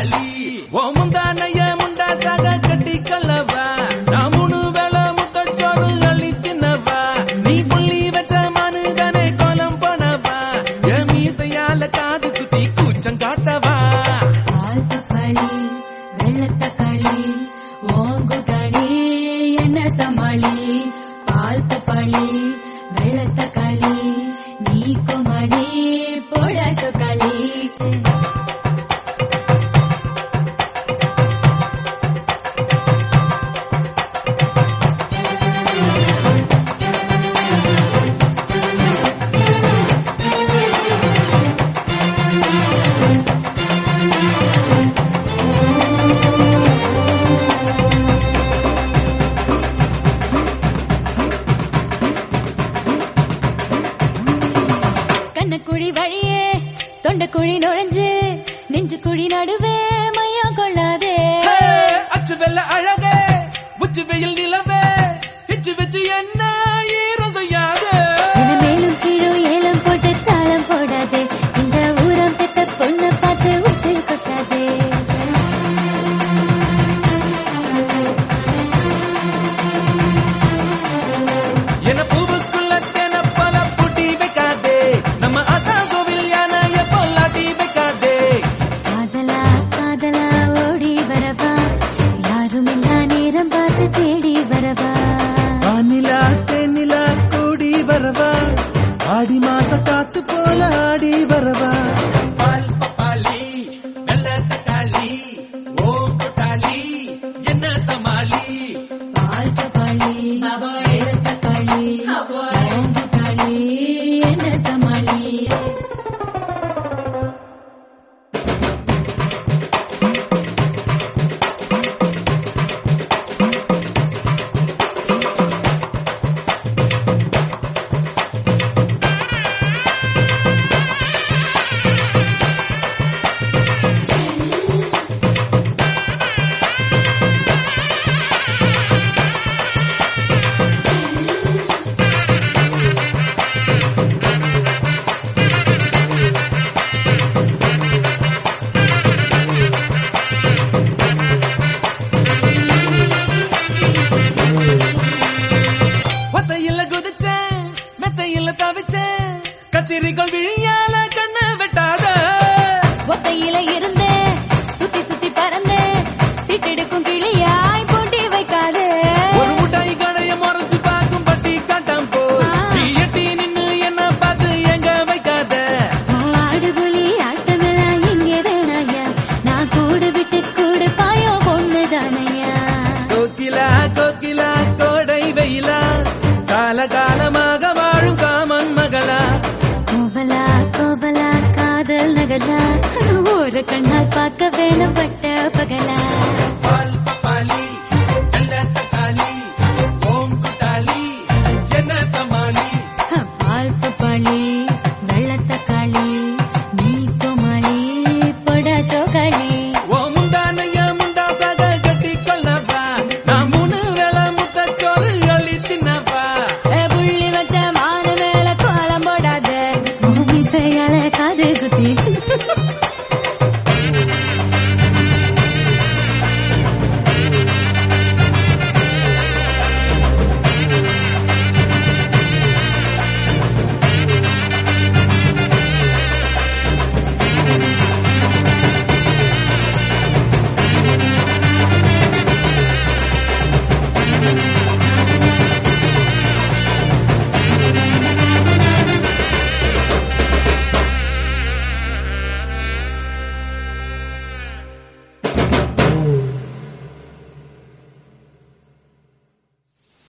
கூட்டாளி ஓ முந்தானைய முண்டாசாக கட்டி கல்லவா நான் மூணு வேளை முத்தச்சோறு அள்ளி தின்னவா நீ புள்ளி வச்ச மனுதனை கோலம் பண்ணவா என் மீசையால காது குத்தி கூச்சம் காட்டவா பால் தக்காளி வெள்ளத்தக்காளி ஓங்குட்டாளி என்ன சமாளி பால் தக்காளி வெள்ளத்தக்காளி நீ குமளி போட சொக்காளி கண்ணக்குழி வழியே தொண்டக்குழி நுழைஞ்சு நெஞ்சு குழி நடுவே மையம் கொள்ளாதே ஹே, அச்சு வெள்ள அழகே உச்சி வெயில் நிலவே இச்சு வச்சு என்ன ஈரம் செய்யாது என மேலும் கீழும் ஏலம் போட்டு தாளம் போடாதே இந்த ஊரம் பெத்த பொண்ணை பார்த்து உச்சி கொட்டாதே என பூவுக்குள்ள தென பல பூட்டி வைக்காதே நம்ம அத்தா கோவில் யானைய பொல்லாட்டி வைக்காதே காதலா காதலா ஓடி வரவா யாரும் இல்லா நேரம் பார்த்து தேடி வரவா வானிலா தென்னிலா கூடி வரவா ஆடி மாச காத்து போல ஆடி வரவா பால் பப்பாளி வெள்ள தக்காளி ஓ கொட்டாளி என்ன சமாளி பால் தக்காளி தக்காளி தக்காளி என்ன சமாளி ஒத்தையில குதிச்சேன் மெத்தையில தவிச்சேன் கச்சேரிகள் விழியால கண்ண வெட்டாத ஒத்தையில இருந்தேன் சுத்தி சுத்தி பறந்தேன் சிட்டெடுக்கும் கிளியாய் போட்டி வைக்காதே ஒரு முட்டாய் கடைய முறைச்சு பார்க்கும் பட்டி காட்டாம் போ நீ எட்டி நின்னு என்ன பார்த்து எங்க வைக்காத ஆடுபுலி ஆட்டமெல்லாம் இங்கே வேணாயா நான் கூடு விட்டு கூடு பாயோ பொண்ணுதானையா கோகிலா கோகிலா கோடை வெயிலா கால காலமாக வாழும் காமன் மகளா கோவலா கோவலா காதல் நகலா ஒரு கண்ணால் பார்க்க வேணும் பட்ட பகலா பால் பப்பாளி வெள்ள தக்காளி ஓம் குட்டாளி என்ன சமாளி பால் பப்பாளி வெள்ளத்தக்காளி நீ கோமாளி பொட சோகாளி